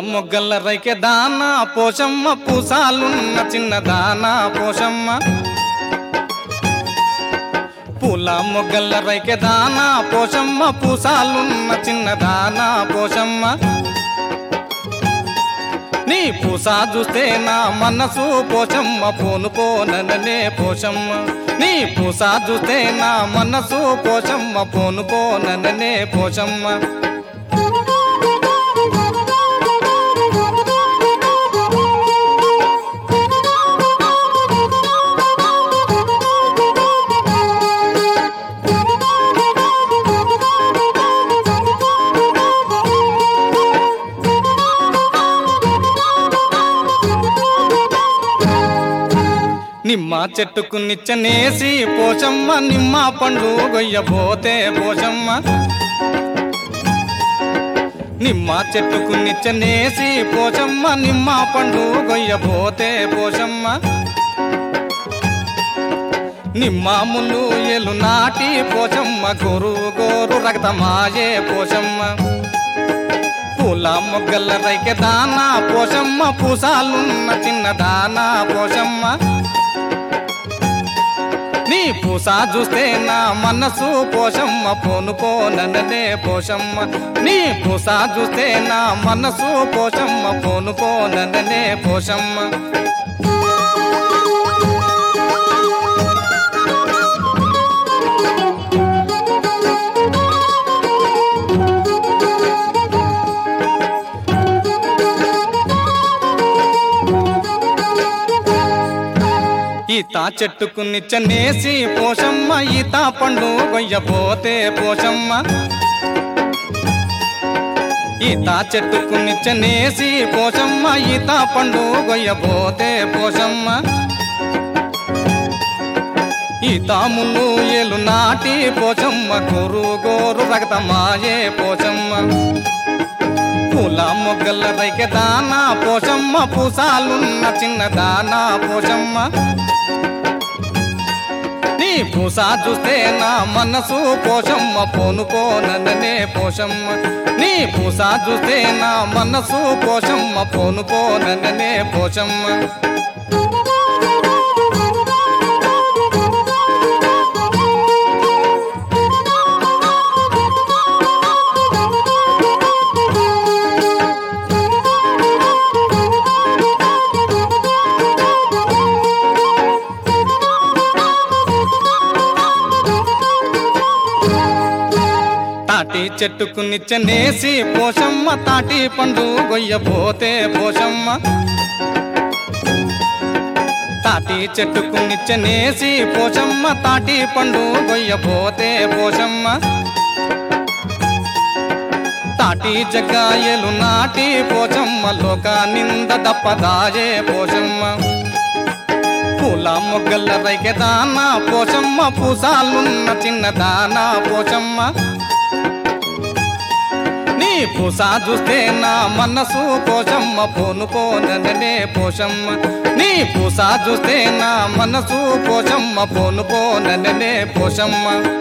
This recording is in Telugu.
మొగ్గల రైకె దానా పోషమ్మ పూసాలున్న చిన్న దానా పోషమ్మ పూల మొగ్గల రైకె దానా పోషమ్మ పూసాలున్న చిన్న దానా పోషమ్మ నీ పూసా చూస్తే నా మనసు పోచమ్మ పోను పోననే పోషమ్మ నీ పూసా చూస్తే నా మనసు పోచమ్మ పోను పోననే పోషమ్మ నిమ్మ చెట్టుకు నిచ్చనేసి పోచమ్మ నిమ్మ పండు గొయ్యబోతే పోచమ్మ నిమ్మ చెట్టుకు నిచ్చనేసి పోచమ్మ నిమ్మ పండు గొయ్యబోతే పోచమ్మ నిమ్మ ముళ్ళు ఎలు నాటి పోచమ్మ గోరు గోరు రక్తమాయే పోచమ్మ పూల మొగ్గల రైకె దానా పోషమ్మ పూసాలున్న చిన్న దానా పోషమ్మ నీ పూసా చూస్తే నా మనసు పోషమ్మ పోను పోననే పోషమ్మ నీ పూసా చూస్తే నా మనసు పోషమ్మ పోను పోననే పోషమ్మ ఈత చెట్టుకు నిచ్చనేసి పోషమ్మ ఈత పండు గొయ్యపోతే పోషమ్మ ఈత చెట్టుకు నిచ్చనేసి పోషమ్మ ఈత పండు గొయ్యపోతే పోషమ్మ ఈత ముళ్ళు ఏలు నాటి పోచమ్మ గోరు గోరు రక్తమాయే పోచమ్మ పూల మొగ్గల రైకె దానా పోషమ్మ పూసాలున్న చిన్న దానా పోషమ్మ నీ పూసా చూస్తే నా మనసు పోషమ్మ పోను పోననే పోషమ్మ నీ పూసా చూస్తే నా మనసు పోషమ్మ పోను పోననే పోషమ్మ తాటి చెట్టుకు నిచ్చనేసి పోషమ్మ తాటి పండు గొయ్యబోతే పోషమ్మ తాటి చెట్టుకు నిచ్చనేసి పోషమ్మ తాటి పండు గొయ్యబోతే పోషమ్మ తాటి జగ్గాయలు నాటి పోచమ్మ లోక నింద దప్పదాయే పోషమ్మ పూల మొగ్గల రైకె దానా పోచమ్మ పూసాలున్న చిన్న దానా పోచమ్మ నీ పూసా చూస్తే నా మనసు పోషమ్మ పోను పోననే పోషమ్మ నీ పూసా చూస్తే నా మనసు పోషమ్మ పోను పోననే పోషమ్మ